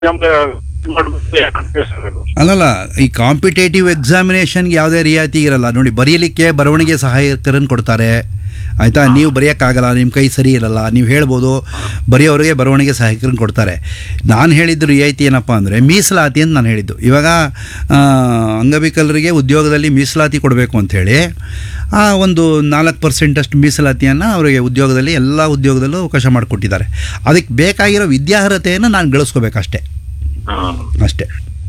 ನಮ್ಗೆ ಮಾಡ್ಬೇಕು ಯಾಕಂತ ಸರ್ ಅದು. ಅಲ್ಲಲ್ಲ ಈ ಕಾಂಪಿಟೇಟಿವ್ ಎಕ್ಸಾಮಿನೇಷನ್ಗೆ ಯಾವುದೇ ರಿಯಾಯಿತಿ ಇರಲ್ಲ ನೋಡಿ ಬರೀಲಿಕ್ಕೆ ಬರವಣಿಗೆ ಸಹಾಯಕರನ್ನು ಕೊಡ್ತಾರೆ ಆಯಿತಾ ನೀವು ಬರೆಯೋಕ್ಕಾಗಲ್ಲ ನಿಮ್ಮ ಕೈ ಸರಿ ಇರಲ್ಲ ನೀವು ಹೇಳ್ಬೋದು ಬರೆಯೋರಿಗೆ ಬರವಣಿಗೆ ಸಹಾಯಕರನ್ನು ಕೊಡ್ತಾರೆ ನಾನು ಹೇಳಿದ್ದು ರಿಯಾಯಿತಿ ಏನಪ್ಪ ಅಂದರೆ ಮೀಸಲಾತಿ ಅಂತ ನಾನು ಹೇಳಿದ್ದು ಇವಾಗ ಆ, ಅಂಗವಿಕಲರಿಗೆ ಉದ್ಯೋಗದಲ್ಲಿ ಮೀಸಲಾತಿ ಕೊಡಬೇಕು ಅಂಥೇಳಿ ಆ ಒಂದು ನಾಲ್ಕು ಪರ್ಸೆಂಟಷ್ಟು ಮೀಸಲಾತಿಯನ್ನು ಅವರಿಗೆ ಉದ್ಯೋಗದಲ್ಲಿ ಎಲ್ಲ ಉದ್ಯೋಗದಲ್ಲೂ ಅವಕಾಶ ಮಾಡಿಕೊಟ್ಟಿದ್ದಾರೆ ಅದಕ್ಕೆ ಬೇಕಾಗಿರೋ ವಿದ್ಯಾರ್ಹತೆಯನ್ನು ನಾನು ಗಳಿಸ್ಕೋಬೇಕಷ್ಟೇ ಹಾ. ಅಷ್ಟೇ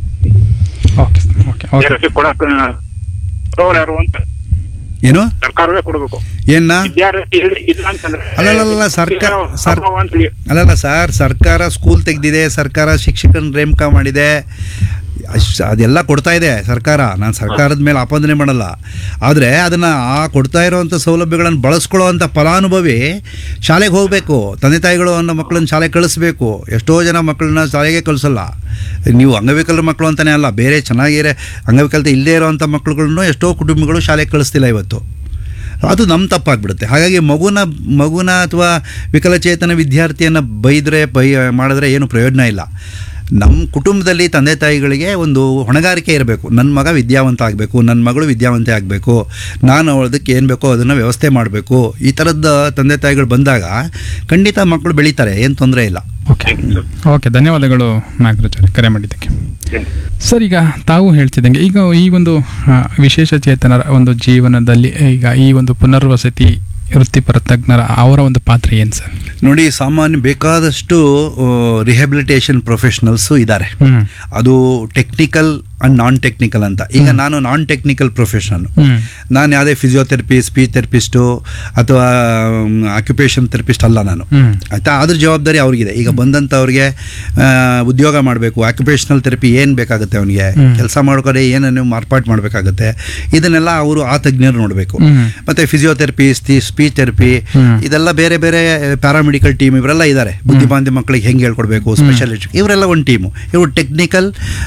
ಓಕೆ ಓಕೆ ಓಕೆ ಇದಕ್ಕೆ ಕೊಡಕ್ಕೆ ಕೊಡೋರು ಯಾರು ಅಂತ ಏನು ಸರ್ಕಾರವೇ ಕೊಡಬೇಕು ಏನ ವಿದ್ಯಾರ್ಥಿ ಇಲ್ಲ- ಇಲ್ಲ ಅಂತಂದ್ರೆ ಅಲ್ಲಲ್ಲಲ್ಲ, ಸರ್ಕಾರ- ಸರ್- ಅಭಾವ ಅಂತ ಹೇಳಿ. ಅಲ್ಲಲ್ಲ ಸರ್ ಸರ್ಕಾರ ಸ್ಕೂಲ್ ತೆಗೆದಿದೆ ಸರ್ಕಾರ ಶಿಕ್ಷಕನ ನೇಮಕ ಮಾಡಿದೆ ಅಶ್- ಅದೆಲ್ಲ ಕೊಡ್ತಾ ಇದೆ ಸರ್ಕಾರ ನಾನು ಸರ್ಕಾರದ ಮೇಲೆ ಆಪಾದನೆ ಮಾಡಲ್ಲ ಆದರೆ ಅದನ್ನು ಆ ಕೊಡ್ತಾ ಇರೋವಂಥ ಸೌಲಭ್ಯಗಳನ್ನು ಬಳಸ್ಕೊಳ್ಳೋವಂಥ ಫಲಾನುಭವಿ ಶಾಲೆಗೆ ಹೋಗಬೇಕು ತಂದೆ ತಾಯಿಗಳು ಅನ್ನೋ ಮಕ್ಕಳನ್ನ ಶಾಲೆಗೆ ಕಳಿಸ್ಬೇಕು ಎಷ್ಟೋ ಜನ ಮಕ್ಕಳನ್ನ ಶಾಲೆಗೆ ಕಳಿಸಲ್ಲ ನೀವು ಅಂಗವಿಕಲರ ಮಕ್ಕಳು ಅಂತಲೇ ಅಲ್ಲ ಬೇರೆ ಚೆನ್ನಾಗಿರೋ ಅಂಗವಿಕಲತೆ ಇಲ್ಲದೇ ಇರೋವಂಥ ಮಕ್ಕಳುಗಳನ್ನು ಎಷ್ಟೋ ಕುಟುಂಬಗಳು ಶಾಲೆಗೆ ಕಳಿಸ್ತಿಲ್ಲ ಇವತ್ತು ಅದು ನಮ್ಮ ತಪ್ಪಾಗ್ಬಿಡುತ್ತೆ ಹಾಗಾಗಿ ಮಗುನ ಮಗುನ ಅಥವಾ ವಿಕಲಚೇತನ ವಿದ್ಯಾರ್ಥಿಯನ್ನು ಬೈದರೆ ಬೈ ಮಾಡಿದ್ರೆ ಏನು ಪ್ರಯೋಜನ ಇಲ್ಲ ನಮ್ಮ ಕುಟುಂಬದಲ್ಲಿ ತಂದೆ ತಾಯಿಗಳಿಗೆ ಒಂದು ಹೊಣೆಗಾರಿಕೆ ಇರಬೇಕು ನನ್ನ ಮಗ ವಿದ್ಯಾವಂತ ಆಗಬೇಕು ನನ್ನ ಮಗಳು ವಿದ್ಯಾವಂತೆ ಆಗಬೇಕು ನಾನು ಅದಕ್ಕೆ ಏನು ಬೇಕೋ ಅದನ್ನು ವ್ಯವಸ್ಥೆ ಮಾಡಬೇಕು ಈ ಥರದ ತಂದೆ ತಾಯಿಗಳು ಬಂದಾಗ ಖಂಡಿತ ಮಕ್ಕಳು ಬೆಳೀತಾರೆ ಏನು ತೊಂದರೆ ಇಲ್ಲ ಓಕೆ ಓಕೆ ಧನ್ಯವಾದಗಳು ನಾಗರಾಜ್ ಅವರೇ ಕರೆ ಮಾಡಿದ್ದಕ್ಕೆ ಸರ್ ಈಗ ತಾವು ಹೇಳ್ತಿದ್ದಂಗೆ ಈಗ ಈ ಒಂದು ಆ, ವಿಶೇಷ ಚೇತನರ ಒಂದು ಜೀವನದಲ್ಲಿ ಈಗ ಈ ಒಂದು ಪುನರ್ವಸತಿ ವೃತ್ತಿಪರ ತಜ್ಞರ ಅವರ ಒಂದು ಪಾತ್ರ ಏನು ಸರ್ ನೋಡಿ ಸಾಮಾನ್ಯ ಬೇಕಾದಷ್ಟು ರಿಹ್ಯಾಬಿಲಿಟೇಷನ್ ಪ್ರೊಫೆಷನಲ್ಸು ಇದ್ದಾರೆ ಹ್ಮ್ ಅದು ಟೆಕ್ನಿಕಲ್ ಅಂಡ್ ನಾನ್ ಟೆಕ್ನಿಕಲ್ ಅಂತ ಈಗ ನಾನು ನಾನ್ ಟೆಕ್ನಿಕಲ್ ಪ್ರೊಫೆಷನ್ ಹ್ಮ್ ನಾನು ಯಾವುದೇ ಫಿಸಿಯೋಥೆರಪಿ ಸ್ಪೀಚ್ ಥೆರಪಿಸ್ಟು ಅಥವಾ ಆಕ್ಯುಪೇಷನ್ ಥೆರಪಿಸ್ಟ್ ಅಲ್ಲ ನಾನು ಹ್ಮ್ ಆಯಿತಾ ಅದ್ರ ಜವಾಬ್ದಾರಿ ಅವ್ರಿಗಿದೆ ಈಗ ಬಂದಂಥವ್ರಿಗೆ ಆ, ಉದ್ಯೋಗ ಮಾಡಬೇಕು ಆಕ್ಯುಪೇಷನಲ್ ಥೆರಪಿ ಏನು ಬೇಕಾಗುತ್ತೆ ಅವನಿಗೆ ಹ್ಮ್. ಕೆಲಸ ಮಾಡ್ಕೊಡೆ ಏನನ್ನು ಮಾರ್ಪಾಟ್ ಮಾಡಬೇಕಾಗುತ್ತೆ ಇದನ್ನೆಲ್ಲ ಅವರು ಆ ತಜ್ಞರು ನೋಡಬೇಕು ಹ್ಮ್. ಮತ್ತು ಫಿಸಿಯೋಥೆರಪಿ ಸ್ಪೀಚ್ ಥೆರಪಿ ಹ್ಮ್. ಇದೆಲ್ಲ ಬೇರೆ ಬೇರೆ ಪ್ಯಾರಾಮೆಡಿಕಲ್ ಟೀಮ್ ಇವರೆಲ್ಲ ಇದ್ದಾರೆ ಬುದ್ಧಿಮಾಂದ್ಯ ಮಕ್ಕಳಿಗೆ ಹೆಂಗೆ ಹೇಳ್ಕೊಡ್ಬೇಕು ಸ್ಪೆಷಲ್ ಇವರೆಲ್ಲ ಒಂದು ಟೀಮು ಇವರು ಟೆಕ್ನಿಕಲ್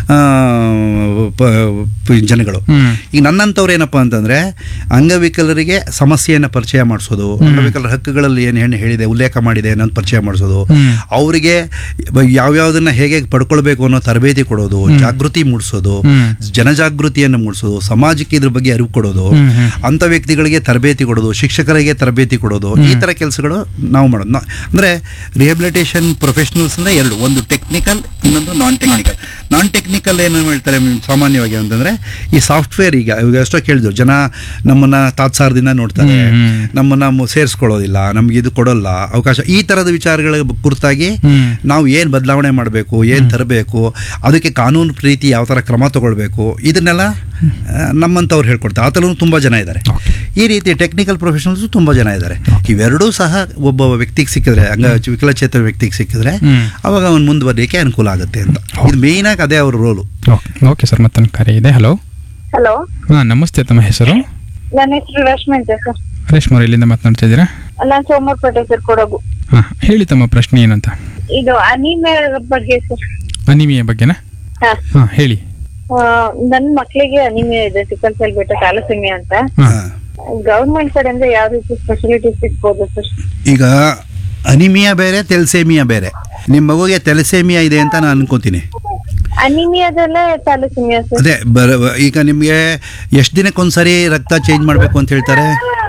ಜನಗಳು ಹ್ಮ್. ಈಗ ನನ್ನಂಥವ್ರು ಏನಪ್ಪ ಅಂತಂದರೆ ಅಂಗವಿಕಲರಿಗೆ ಸಮಸ್ಯೆಯನ್ನು ಪರಿಚಯ ಮಾಡಿಸೋದು ಅಂಗವಿಕಲರ ಹಕ್ಕುಗಳಲ್ಲಿ ಏನು ಏನು ಹೇಳಿದೆ ಉಲ್ಲೇಖ ಮಾಡಿದೆ ಅನ್ನೋದು ಪರಿಚಯ ಮಾಡಿಸೋದು ಹ್ಮ್. ಅವರಿಗೆ ಯಾವ್ಯಾವುದನ್ನ ಹೇಗೆ ಪಡ್ಕೊಳ್ಬೇಕು ಅನ್ನೋ ತರಬೇತಿ ಕೊಡೋದು ಜಾಗೃತಿ ಮೂಡಿಸೋದು ಹ್ಮ್. ಜನಜಾಗೃತಿಯನ್ನು ಮೂಡಿಸೋದು ಸಮಾಜಕ್ಕೆ ಇದ್ರ ಬಗ್ಗೆ ಅರಿವು ಕೊಡೋದು ಹ್ಮ್, ಹ್ಮ್. ಅಂಥ ವ್ಯಕ್ತಿಗಳಿಗೆ ತರಬೇತಿ ಕೊಡೋದು ಶಿಕ್ಷಕರಿಗೆ ತರಬೇತಿ ಕೊಡೋದು ಈ ಥರ ಕೆಲಸಗಳು ನಾವು ಮಾಡೋದು ನಾ- ಅಂದ್ರೆ ರಿಹಬಿಲಿಟೇಷನ್ ಪ್ರೊಫೆಷನಲ್ಸ್ ಅಂದ್ರೆ ಎರಡು ಒಂದು ಟೆಕ್ನಿಕಲ್ ಇನ್ನೊಂದು ನಾನ್ ಟೆಕ್ನಿಕಲ್ ನಾನ್ ಟೆಕ್ನಿಕಲ್ ಏನು ಹೇಳ್ತಾರೆ ಮ್, ಸಾಮಾನ್ಯವಾಗಿ ಅಂತಂದ್ರೆ ಈ ಸಾಫ್ಟ್ವೇರ್ ಈಗ ಇವಾಗ ಎಷ್ಟೋ ಕೇಳಿದ್ರು ಜನ ನಮ್ಮನ್ನ ತಾತ್ಸಾರದಿಂದ ನೋಡ್ತಾರೆ ಹ್ಮ್, ಹ್ಮ್. ನಮ್ಮನ್ನ ಮು- ಸೇರಿಸ್ಕೊಳ್ಳೋದಿಲ್ಲ ನಮ್ಗೆ ಇದು ಕೊಡೋಲ್ಲ ಅವಕಾಶ ಈ ಥರದ ವಿಚಾರಗಳ ಕುರಿತಾಗಿ ಹ್ಮ್. ನಾವು ಏನು ಬದಲಾವಣೆ ಮಾಡಬೇಕು ಏನು ತರಬೇಕು ಅದಕ್ಕೆ ಕಾನೂನು ಪ್ರೀತಿ ಯಾವ ಥರ ಕ್ರಮ ತಗೊಳ್ಬೇಕು ಇದನ್ನೆಲ್ಲ ಆ, ನಮ್ಮಂಥವ್ರು ಹೇಳ್ಕೊಡ್ತಾರೆ ಆ ಥರನೂ ತುಂಬ ಜನ ಇದ್ದಾರೆ ಈ ರೀತಿ ಟೆಕ್ನಿಕಲ್ ಪ್ರೊಫೆಷನಲ್ಸು ತುಂಬ ಜನ ಇದ್ದಾರೆ ಇವೆರಡೂ ಸಹ ಒಬ್ಬ ವ್ಯಕ್ತಿಗೆ ಸಿಕ್ಕಿದ್ರೆ ಅಂಗ ವಿಕಲಚೇತನ ವ್ಯಕ್ತಿಗೆ ಸಿಕ್ಕಿದ್ರೆ ಹ್ಮ್. ಅವಾಗ ಅವನು ಮುಂದುವರಿಯಕ್ಕೆ ಅನುಕೂಲ ಆಗುತ್ತೆ ಅಂತ ಇದು ಮೇಯ್ನಾಗಿ ಅದೇ ಅವ್ರ ರೋಲು ಓಕೆ ಓಕೆ ಸರ್ ಮತ್ತೊಂದು ಕರೆ ಇದೆ ಹಲೋ ಹಲೋ ಹಾಂ ನಮಸ್ತೆ ತಮ್ಮ ಹೆಸರು ನನ್ನ ಹೆಸರು ರಶ್ಮಿ ಅಂತ ಸರ್ ರೇಷ್ಮಾ ಅವ್ರು ಎಲ್ಲಿಂದ ಮಾತನಾಡ್ತಾ ಇದ್ದೀರಾ ನಾನು ಸೋಮವಾರಪೇಟೆ ಸರ್ ಕೊಡಗು ಹಾಂ ಹೇಳಿ ತಮ್ಮ ಪ್ರಶ್ನೆ ಏನಂತ ಇದು ಅನಿಮಿಯಾ ಬಗ್ಗೆ ಸರ್ ಅನಿಮಿಯ ಬಗ್ಗೆನಾ ಹಾ ಹಾಂ ಹೇಳಿ ಆ, ನನ್ ಮಕ್ಳಿಗೆ ಅನಿಮಿಯಾ ಇದೆ ಸಿಕ್ಕಲ್ ಸೆಲ್ ಬಿಟ್ಟು ಥ್ಯಾಲಸೆಮಿಯಾ ಅಂತ ಹಾಂ ಗವರ್ಮೆಂಟ್ ಕಡೆಯಿಂದ ಯಾವ ರೀತಿ ಫೆಸಿಲಿಟೀಸ್ ಸಿಗ್ಬೋದು ಸರ್ ಈಗ ಅನಿಮಿಯಾ ಬೇರೆ ತೆಲ್ಸೇಮಿಯಾ ಬೇರೆ ನಿಮ್ಮ ಮಗುಗೆ ತೆಲಸೇಮಿಯಾ ಇದೆ ಅಂತ ನಾನು ಅನ್ಕೋತೀನಿ ಅನಿಮಿಯಾದಲ್ಲೇ ಥ್ಯಾಲಸೆಮಿಯಾ ಸರ್ ಅದೇ ಬರ ಈಗ ನಿಮಗೆ ಎಷ್ಟು ದಿನಕ್ಕೊಂದ್ಸರಿ ರಕ್ತ ಚೇಂಜ್ ಮಾಡಬೇಕು ಅಂತ ಹೇಳ್ತಾರೆ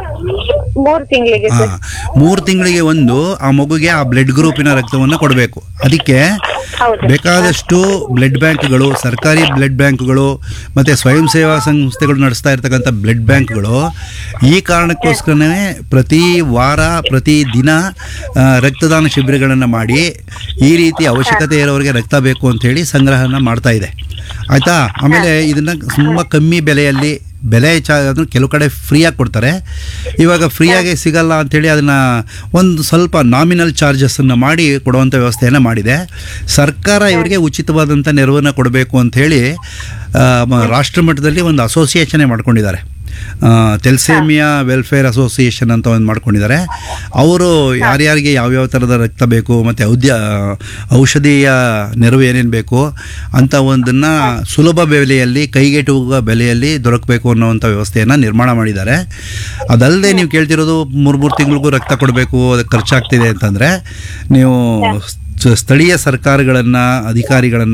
ಮೂರ್ ತಿಂಗಳಿಗೆ ಹಾ ಸರ್ ಮೂರು ತಿಂಗಳಿಗೆ ಒಂದು ಆ ಮಗುಗೆ ಆ ಬ್ಲಡ್ ಗ್ರೂಪಿನ ರಕ್ತವನ್ನು ಕೊಡಬೇಕು ಅದಕ್ಕೆ ಹೌದು. ಬೇಕಾದಷ್ಟು ಬ್ಲಡ್ ಬ್ಯಾಂಕ್ಗಳು ಸರ್ಕಾರಿ ಬ್ಲಡ್ ಬ್ಯಾಂಕ್ಗಳು ಮತ್ತು ಸ್ವಯಂ ಸೇವಾ ಸಂಸ್ಥೆಗಳು ನಡೆಸ್ತಾ ಇರ್ತಕ್ಕಂಥ ಬ್ಲಡ್ ಬ್ಯಾಂಕ್ಗಳು ಈ ಕಾರಣಕ್ಕೋಸ್ಕರನೇ ಪ್ರತಿ ವಾರ ಪ್ರತಿ ದಿನ ಆ, ರಕ್ತದಾನ ಶಿಬಿರಗಳನ್ನು ಮಾಡಿ ಈ ರೀತಿ ಅವಶ್ಯಕತೆ ಇರೋರಿಗೆ ರಕ್ತ ಬೇಕು ಅಂತೇಳಿ ಸಂಗ್ರಹನ ಮಾಡ್ತಾ ಇದೆ ಆಯಿತಾ ಆಮೇಲೆ ಇದನ್ನು ತುಂಬ ಕಮ್ಮಿ ಬೆಲೆಯಲ್ಲಿ ಬೆಲೆ ಚ ಅದನ್ನು ಕೆಲವು ಕಡೆ ಫ್ರೀಯಾಗಿ ಕೊಡ್ತಾರೆ ಇವಾಗ ಫ್ರೀಯಾಗಿ ಸಿಗಲ್ಲ ಅಂಥೇಳಿ ಅದನ್ನು ಒಂದು ಸ್ವಲ್ಪ ನಾಮಿನಲ್ ಚಾರ್ಜಸನ್ನು ಮಾಡಿ ಕೊಡುವಂಥ ವ್ಯವಸ್ಥೆಯನ್ನು ಮಾಡಿದೆ ಸರ್ಕಾರ ಇವರಿಗೆ ಉಚಿತವಾದಂಥ ನೆರವನ್ನು ಕೊಡಬೇಕು ಅಂಥೇಳಿ ರಾಷ್ಟ್ರ ಮಟ್ಟದಲ್ಲಿ ಒಂದು ಅಸೋಸಿಯೇಷನೇ ಮಾಡ್ಕೊಂಡಿದ್ದಾರೆ ತೆಲ್ಸೇಮಿಯಾ ವೆಲ್ಫೇರ್ ಅಸೋಸಿಯೇಷನ್ ಅಂತ ಒಂದು ಮಾಡ್ಕೊಂಡಿದ್ದಾರೆ ಅವರು ಯಾರ್ಯಾರಿಗೆ ಯಾವ್ಯಾವ ಥರದ ರಕ್ತ ಬೇಕು ಮತ್ತು ಔದ್ಯ ಔಷಧೀಯ ನೆರವು ಏನೇನು ಬೇಕು ಅಂತ ಒಂದನ್ನು ಸುಲಭ ಬೆಲೆಯಲ್ಲಿ ಕೈಗೆಟುಕುವ ಬೆಲೆಯಲ್ಲಿ ದೊರಕಬೇಕು ಅನ್ನೋವಂಥ ವ್ಯವಸ್ಥೆಯನ್ನು ನಿರ್ಮಾಣ ಮಾಡಿದ್ದಾರೆ ಅದಲ್ಲದೆ ನೀವು ಕೇಳ್ತಿರೋದು ಮೂರು ಮೂರು ತಿಂಗಳಿಗೂ ರಕ್ತ ಕೊಡಬೇಕು ಅದಕ್ಕೆ ಖರ್ಚಾಗ್ತಿದೆ ಅಂತಂದರೆ ನೀವು ಚ- ಸ್ಥಳೀಯ ಸರ್ಕಾರಗಳನ್ನು ಅಧಿಕಾರಿಗಳನ್ನು